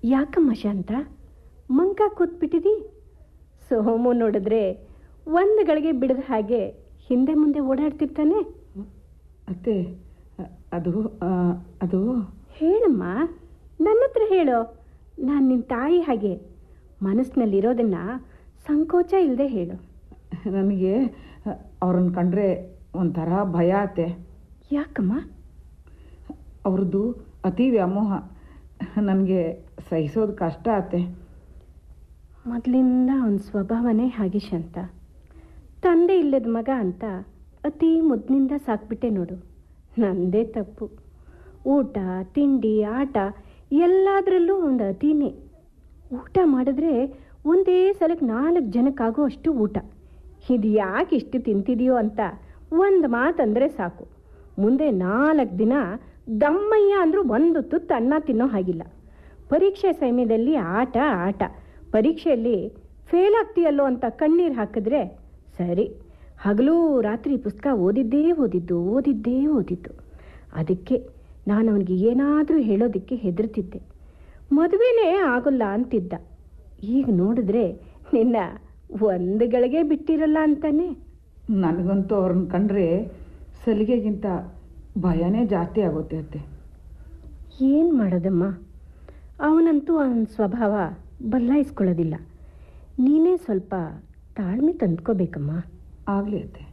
ಯಾಕಮ್ಮ ಶಾಂತ ಮಂಕ ಕೂತ್ಬಿಟ್ಟಿದಿ ಸೋಮು ನೋಡಿದ್ರೆ ಒಂದು ಗಳಿಗೆ ಬಿಡದ ಹಾಗೆ ಹಿಂದೆ ಮುಂದೆ ಓಡಾಡ್ತಿರ್ತಾನೆ ಅತ್ತೆ ಅ- ಅದು ಆ, ಅದು ಹೇಳಮ್ಮ ನನ್ನ ಹತ್ರ ಹೇಳು ನಾನು ನಿನ್ನ ತಾಯಿ ಹಾಗೆ ಮನಸ್ಸಿನಲ್ಲಿರೋದನ್ನ ಸಂಕೋಚ ಇಲ್ಲದೆ ಹೇಳು ನನಗೆ ಅವ್ರನ್ನ ಕಂಡ್ರೆ ಒಂಥರ ಭಯ ಆತೆ ಯಾಕಮ್ಮ ಅವ್ರದ್ದು ಅತಿ ವ್ಯಾಮೋಹ ನನಗೆ ಸಹಿಸೋದು ಕಷ್ಟ ಆತೆ ಮೊದಲಿಂದ ಅವನ ಸ್ವಭಾವನೇ ಹಾಗೆ ಶಾಂತ ತಂದೆ ಇಲ್ಲದ ಮಗ ಅಂತ ಅತಿ ಮುದ್ದಿನಿಂದ ಸಾಕ್ಬಿಟ್ಟೆ ನೋಡು ನಂದೇ ತಪ್ಪು ಊಟ ತಿಂಡಿ ಆಟ ಎಲ್ಲದರಲ್ಲೂ ಒಂದು ಅತಿನೇ ಊಟ ಮಾಡಿದ್ರೆ ಒಂದೇ ಸಲಕ್ಕೆ ನಾಲ್ಕು ಜನಕ್ಕಾಗೋ ಅಷ್ಟು ಊಟ ಇದು ಯಾಕೆ ಇಷ್ಟು ತಿಂತಿದೆಯೋ ಅಂತ ಒಂದು ಮಾತಂದರೆ ಸಾಕು ಮುಂದೆ ನಾಲ್ಕು ದಿನ ದಮ್ಮಯ್ಯ ಅಂದರೂ ಒಂದು ತುತ್ತು ಅನ್ನ ತಿನ್ನೋ ಹಾಗಿಲ್ಲ ಪರೀಕ್ಷೆ ಸಮಯದಲ್ಲಿ ಆಟ ಆಟ ಪರೀಕ್ಷೆಯಲ್ಲಿ ಫೇಲ್ ಆಗ್ತೀಯಲ್ಲೋ ಅಂತ ಕಣ್ಣೀರು ಹಾಕಿದ್ರೆ ಸರಿ ಹಗಲು ರಾತ್ರಿ ಪುಸ್ತಕ ಓದಿದ್ದೇ ಓದಿದ್ದು ಓದಿದ್ದೇ ಓದಿದ್ದು ಅದಕ್ಕೆ ನಾನು ಅವನಿಗೆ ಏನಾದರೂ ಹೇಳೋದಕ್ಕೆ ಹೆದರ್ತಿದ್ದೆ ಮದುವೆನೇ ಆಗೋಲ್ಲ ಅಂತಿದ್ದ ಈಗ ನೋಡಿದ್ರೆ ನಿನ್ನ ಒಂದು ಗಳಿಗೆ ಬಿಟ್ಟಿರಲ್ಲ ಅಂತಾನೆ ನನಗಂತೂ ಅವ್ರನ್ನ ಕಂಡ್ರೆ ಸಲಿಗೆಗಿಂತ ಭಯನೇ ಜಾಸ್ತಿ ಆಗುತ್ತೆ ಅತ್ತೆ ಏನು ಮಾಡೋದಮ್ಮ ಅವನಂತೂ ಅವನ ಸ್ವಭಾವ ಬದಲಾಯಿಸ್ಕೊಳ್ಳೋದಿಲ್ಲ ನೀನೇ ಸ್ವಲ್ಪ ತಾಳ್ಮೆ ತಂದ್ಕೋಬೇಕಮ್ಮ ಆಗಲಿ ಅತ್ತೆ